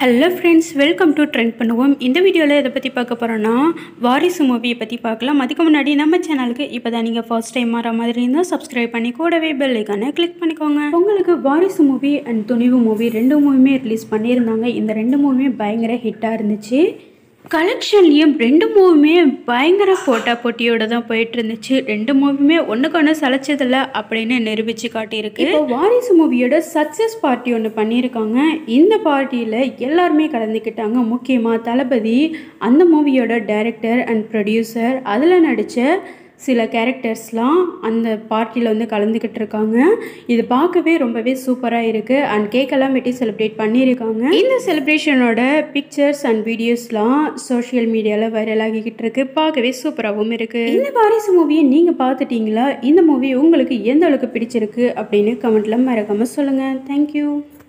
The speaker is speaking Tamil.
hello friends welcome to trend பண்ணுவோம் இந்த வீடியோவில் எதை பற்றி பார்க்க போகிறோன்னா வாரிசு மூவியை பற்றி பார்க்கலாம் அதுக்கு முன்னாடி நம்ம சேனலுக்கு இப்போ தான் நீங்கள் ஃபர்ஸ்ட் டைம் வர மாதிரி இருந்தால் சப்ஸ்கிரைப் பண்ணி கூடவே பெல் ஐக்கானை கிளிக் பண்ணிக்கோங்க உங்களுக்கு வாரிசு மூவி அண்ட் துணிவு மூவி ரெண்டு மூவியுமே ரிலீஸ் பண்ணியிருந்தாங்க இந்த ரெண்டு மூவியுமே பயங்கர ஹிட்டாக இருந்துச்சு கலெக்ஷன்லேயும் ரெண்டு மூவியுமே பயங்கர போட்டா போட்டியோட தான் போயிட்டு இருந்துச்சு ரெண்டு மூவியுமே ஒன்றுக்கு ஒன்று சளைச்சதில்ல அப்படின்னு நிரூபித்து காட்டியிருக்கு இப்போ வாரிசு மூவியோட சக்ஸஸ் பார்ட்டி ஒன்று பண்ணியிருக்காங்க இந்த பார்ட்டியில் எல்லாருமே கலந்துக்கிட்டாங்க முக்கியமாக தளபதி அந்த மூவியோட டைரக்டர் அண்ட் ப்ரொடியூசர் அதில் நடித்த சில கேரக்டர்ஸ்லாம் அந்த பார்ட்டியில் வந்து கலந்துக்கிட்டு இருக்காங்க இது பார்க்கவே ரொம்பவே சூப்பராக இருக்குது அண்ட் கேக்கெல்லாம் வெட்டி செலிப்ரேட் பண்ணியிருக்காங்க இந்த செலிப்ரேஷனோட பிக்சர்ஸ் அண்ட் வீடியோஸ்லாம் சோஷியல் மீடியாவில் வைரல் ஆகிக்கிட்டு இருக்கு பார்க்கவே சூப்பராகவும் இருக்குது இந்த வாரிசு மூவியை நீங்கள் பார்த்துட்டீங்களா இந்த மூவி உங்களுக்கு எந்த அளவுக்கு பிடிச்சிருக்கு அப்படின்னு கமெண்ட்டில் மறக்காமல் சொல்லுங்கள் தேங்க்யூ